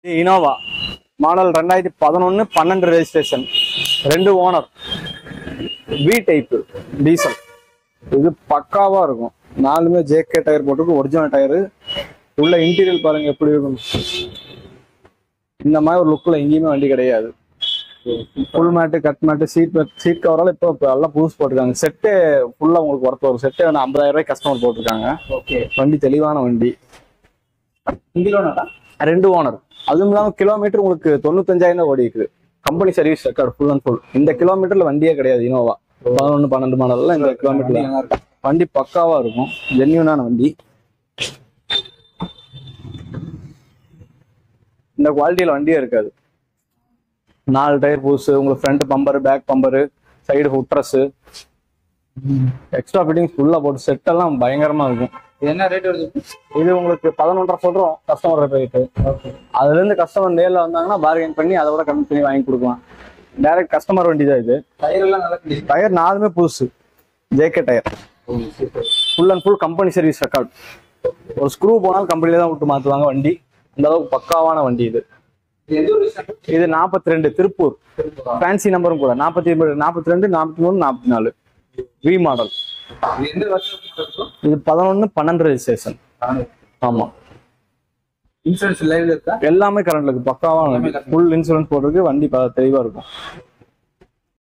Innova model ரெண்டாயிரத்தி பதினொன்று பன்னெண்டு ரெஜிஸ்ட்ரேஷன் ரெண்டு ஓனர் வி டைப்பு டீசல் இது பக்காவா இருக்கும் நாலுமே ஜேகே டயர் போட்டிருக்கு ஒரிஜினல் டயரு உள்ள இன்டீரியல் பாருங்க எப்படி இருக்கும் இந்த மாதிரி ஒரு லுக்கில் எங்கேயுமே வண்டி கிடையாது full matte cut matte seat seat கவரால் இப்போ இப்போ எல்லாம் புதுசு போட்டிருக்காங்க செட்டே ஃபுல்லாக உங்களுக்கு ஒர்த் வரும் செட்டே வந்து ஐம்பதாயிரம் ரூபாய் கஸ்டமர் போட்டிருக்காங்க ஓகே வண்டி தெளிவான வண்டி இங்கிலோனா ரெண்டு ஓனர் அதுவும் இல்லாமல் கிலோமீட்டர் உங்களுக்கு தொண்ணூத்தஞ்சாயிரம் தான் ஓடி இருக்குது company service record full and full இந்த கிலோமீட்டர்ல வண்டியே கிடையாது இனோவா பதினொன்று பன்னெண்டு மாடல்ல இந்த கிலோமீட்டர்ல வண்டி பக்காவா இருக்கும் ஜென்யூனான வண்டி இந்த குவாலிட்டியில வண்டியே இருக்காது நாலு டயர் புதுசு உங்களுக்கு front bumper back bumper side footrest extra fittings ஃபுல்லா போட்டு செட் எல்லாம் பயங்கரமா இருக்கும் என்ன ரேட் வருது இது உங்களுக்கு பதினொன்றரை சொல்றோம் கஸ்டமர் ரேட்டு ஓகே அதுல இருந்து கஸ்டமர் நேர்ல வந்தாங்கன்னா பார்கெயின் பண்ணி அதை விட கம்மி பண்ணி வாங்கி கொடுக்கலாம் டைரக்ட் கஸ்டமர் வண்டி தான் இது டயர் எல்லாம் நல்லா கண்டிஷன் டயர் நாலுமே புதுசு JK tyre super full and full company service record ஒரு ஸ்க்ரூ போனாலும் கம்பெனில தான் விட்டு மாத்துவாங்க வண்டி அந்த அளவுக்கு பக்காவான வண்டி இது இது எந்த ஒரு விஷயம் இது நாற்பத்தி ரெண்டு திருப்பூர் ஃபேன்சி நம்பரும் கூட நாற்பத்தி நாற்பத்தி ரெண்டு நாற்பத்தி மூணு நாற்பத்தி நாலு வி மாடல் இது எந்த வருஷம் இருக்கும் இது பதினொன்று பன்னெண்டு ரெஜிஸ்ட்ரேஷன் ஆமா இன்சூரன்ஸ் லைவ்ல இருக்கா எல்லாமே கரண்ட்ல இருக்கு பக்காவான வண்டி ஃபுல் இன்சூரன்ஸ் போட்டிருக்கு வண்டி ப- தெளிவா இருக்கும்